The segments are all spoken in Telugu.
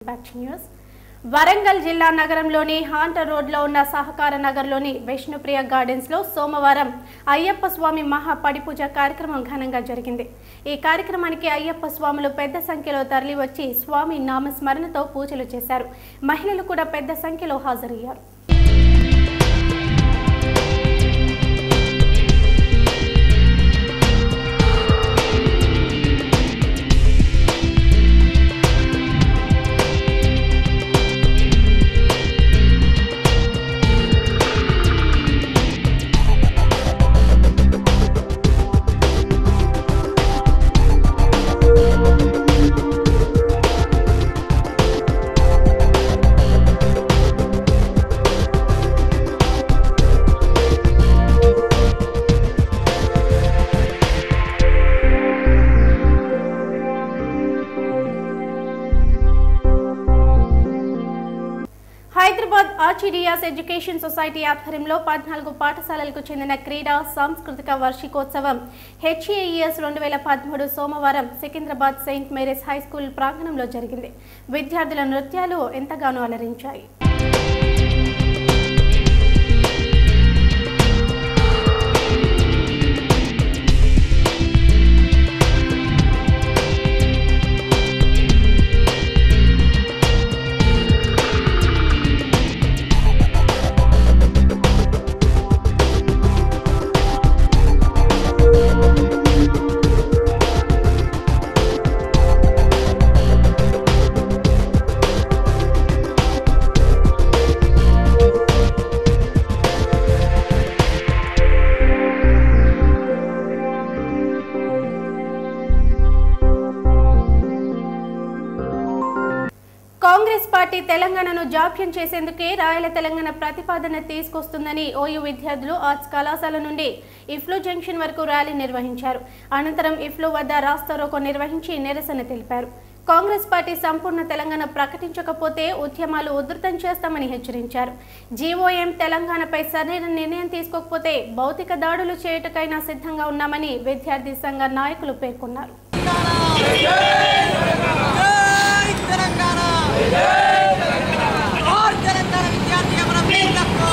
బ్యాక్ టు న్యూస్ వరంగల్ జిల్లా నగరంలోని హాంటర్ రోడ్లో ఉన్న సహకార నగర్లోని విష్ణుప్రియ గార్డెన్స్ లో సోమవారం అయ్యప్ప స్వామి మహా పడిపూజ కార్యక్రమం ఘనంగా జరిగింది ఈ కార్యక్రమానికి అయ్యప్ప స్వాములు పెద్ద సంఖ్యలో తరలివచ్చి స్వామి నామస్మరణతో పూజలు చేశారు మహిళలు కూడా పెద్ద సంఖ్యలో హాజరయ్యారు హైదరాబాద్ ఆర్చిడియాస్ ఎడ్యుకేషన్ సొసైటీ ఆధ్వర్యంలో పద్నాలుగు పాఠశాలలకు చెందిన క్రీడా సాంస్కృతిక వార్షికోత్సవం హెచ్ఏఈఎస్ రెండు వేల పదమూడు సోమవారం Secunderabad Saint Mary's High School ప్రాంగణంలో జరిగింది విద్యార్థుల నృత్యాలు ఎంతగానో అలరించాయి కాంగ్రెస్ పార్టీ తెలంగాణను జాప్యం చేసేందుకే రాయల తెలంగాణ ప్రతిపాదన తీసుకొస్తుందని ఓయూ విద్యార్థులు ఆర్ట్స్ కళాశాల నుండి ఇఫ్లో జంక్షన్ వరకు ర్యాలీ నిర్వహించారు అనంతరం ఇఫ్లో వద్ద రాస్తారోకో నిర్వహించి నిరసన తెలిపారు కాంగ్రెస్ పార్టీ సంపూర్ణ తెలంగాణ ప్రకటించకపోతే ఉద్యమాలు ఉధృతం చేస్తామని హెచ్చరించారు జీఓఎం తెలంగాణపై సరైన నిర్ణయం తీసుకోకపోతే భౌతిక దాడులు చేయుటకైనా సిద్ధంగా ఉన్నామని విద్యార్థి సంఘ నాయకులు పేర్కొన్నారు జై తెలంగాణ జోహార్ తెలంగాణ విద్యార్థి అమర వీరులకు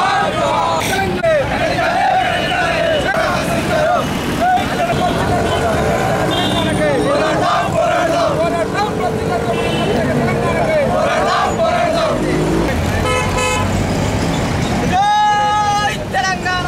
జై తెలంగాణ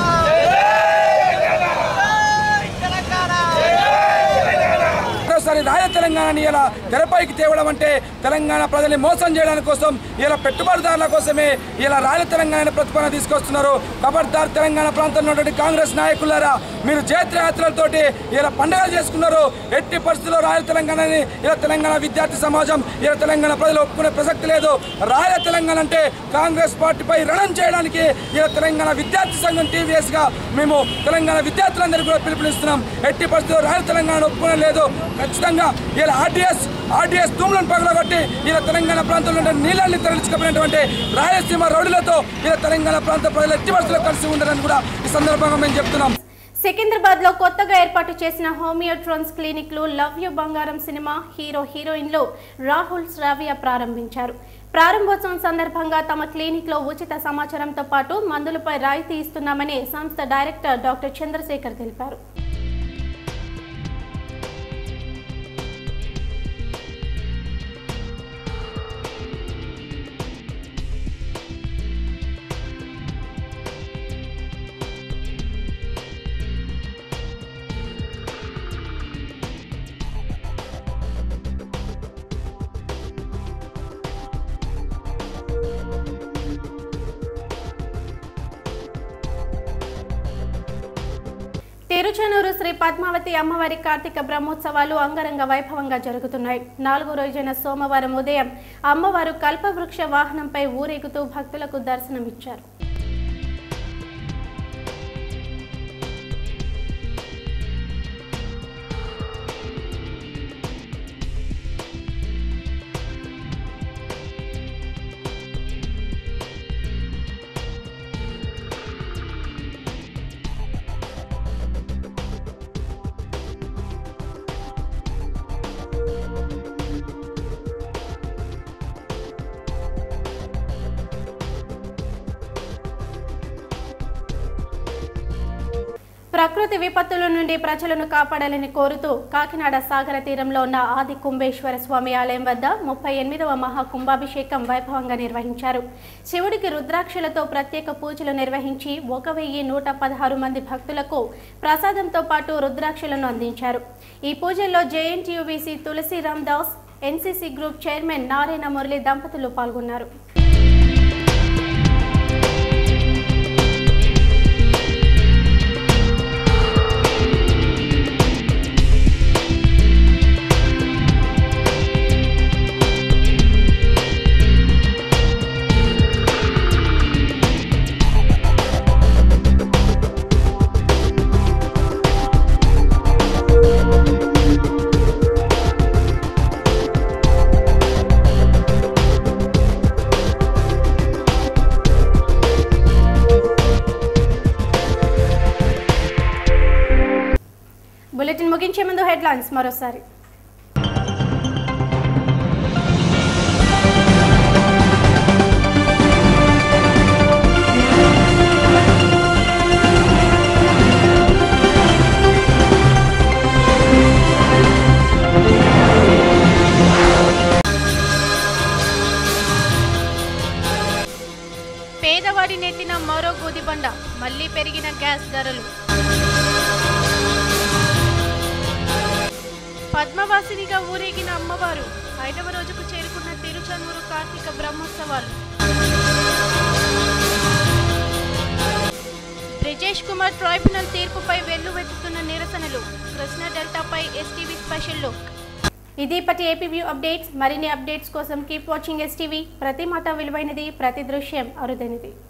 జై తెలంగాణ మరోసారి రాయ తెలంగాణని ఇలా తెరపైకి తేవడం అంటే తెలంగాణ ప్రజల్ని మోసం చేయడానికి కోసం ఇలా పెట్టుబడిదారుల కోసమే ఇలా రాయల తెలంగాణ ప్రతిపాదన తీసుకొస్తున్నారు ఖబర్దార్ తెలంగాణ ప్రాంతంలో ఉన్నటువంటి కాంగ్రెస్ నాయకులారా మీరు జయత్రయాత్రలతోటి ఇలా పండుగలు చేసుకున్నారు ఎట్టి పరిస్థితుల్లో రాయల తెలంగాణని ఇలా తెలంగాణ విద్యార్థి సమాజం ఇలా తెలంగాణ ప్రజలు ఒప్పుకునే ప్రసక్తి లేదు రాయల తెలంగాణ అంటే కాంగ్రెస్ పార్టీపై రణం చేయడానికి ఇలా తెలంగాణ విద్యార్థి సంఘం టీవీఎస్ గా మేము తెలంగాణ విద్యార్థులందరికీ కూడా పిలుపునిస్తున్నాం ఎట్టి పరిస్థితుల్లో రాయల తెలంగాణ ఒప్పుకునే లేదు ఖచ్చితంగా ఇలా ఆర్డీఎస్ ఆర్డీఎస్ తూములను పగలగొట్టి ఇలా తెలంగాణ ప్రాంతంలో ఉండే నీళ్ళని తరలించుకుపోయినటువంటి రాయలసీమ రౌడులతో ఇలా తెలంగాణ ప్రాంత ప్రజలు ఎట్టి పరిస్థితుల్లో కలిసి ఉండాలని కూడా ఈ సందర్భంగా మేము చెప్తున్నాం సికింద్రాబాద్ లో కొత్తగా ఏర్పాటు చేసిన హోమియోట్రాన్స్ క్లినిక్లు love you Bangaram cinema hero హీరోయిన్లు రాహుల్ శ్రావ్య ప్రారంభించారు ప్రారంభోత్సవం సందర్భంగా తమ క్లినిక్ లో ఉచిత సమాచారంతో పాటు మందులపై రాయితీ ఇస్తున్నామని సంస్థ డైరెక్టర్ డాక్టర్ చంద్రశేఖర్ తెలిపారు తిరుచనూరు శ్రీ పద్మావతి అమ్మవారి కార్తీక బ్రహ్మోత్సవాలు అంగరంగ వైభవంగా జరుగుతున్నాయి నాలుగో రోజైన సోమవారం ఉదయం అమ్మవారు కల్పవృక్ష వాహనంపై ఊరేగుతూ భక్తులకు దర్శనమిచ్చారు ప్రకృతి విపత్తుల నుండి ప్రజలను కాపాడాలని కోరుతూ కాకినాడ సాగర తీరంలో ఉన్న ఆది కుంభేశ్వర స్వామి ఆలయం వద్ద ముప్పై ఎనిమిదవ మహా కుంభాభిషేకం వైభవంగా నిర్వహించారు శివుడికి రుద్రాక్షలతో ప్రత్యేక పూజలు నిర్వహించి ఒక వెయ్యి నూట పదహారు మంది భక్తులకు ప్రసాదంతో పాటు రుద్రాక్షలను అందించారు ఈ పూజల్లో JNTU VC Tulasiram Das NCC group chairman Narayana Murali దంపతులు పాల్గొన్నారు బులెటిన్ ముగించే ముందు హెడ్లైన్స్ మరోసారి పేదవాడి నెత్తిన మరో గోదిబండ మళ్లీ పెరిగిన గ్యాస్ ధరలు పద్మవాసినిగా ఊరేగిన అమ్మవారు ఐదవ రోజుకు చేరుకున్న తిరుచనూరు కార్తీక బ్రహ్మోత్సవాలు బ్రిజేష్ కుమార్ ట్రైబ్యునల్ తీర్పుపై వెల్లువెత్తుతున్న నిరసనలు కృష్ణా డెల్టాపై ఎస్టీవీ స్పెషల్ లుక్ ఇది ఇప్పటి ఏపీ వ్యూ అప్డేట్స్ మరిన్ని అప్డేట్స్ కోసం కీప్ వాచింగ్ ఎస్టీవీ ప్రతి మాట విలువైనది ప్రతి దృశ్యం అరుదైనది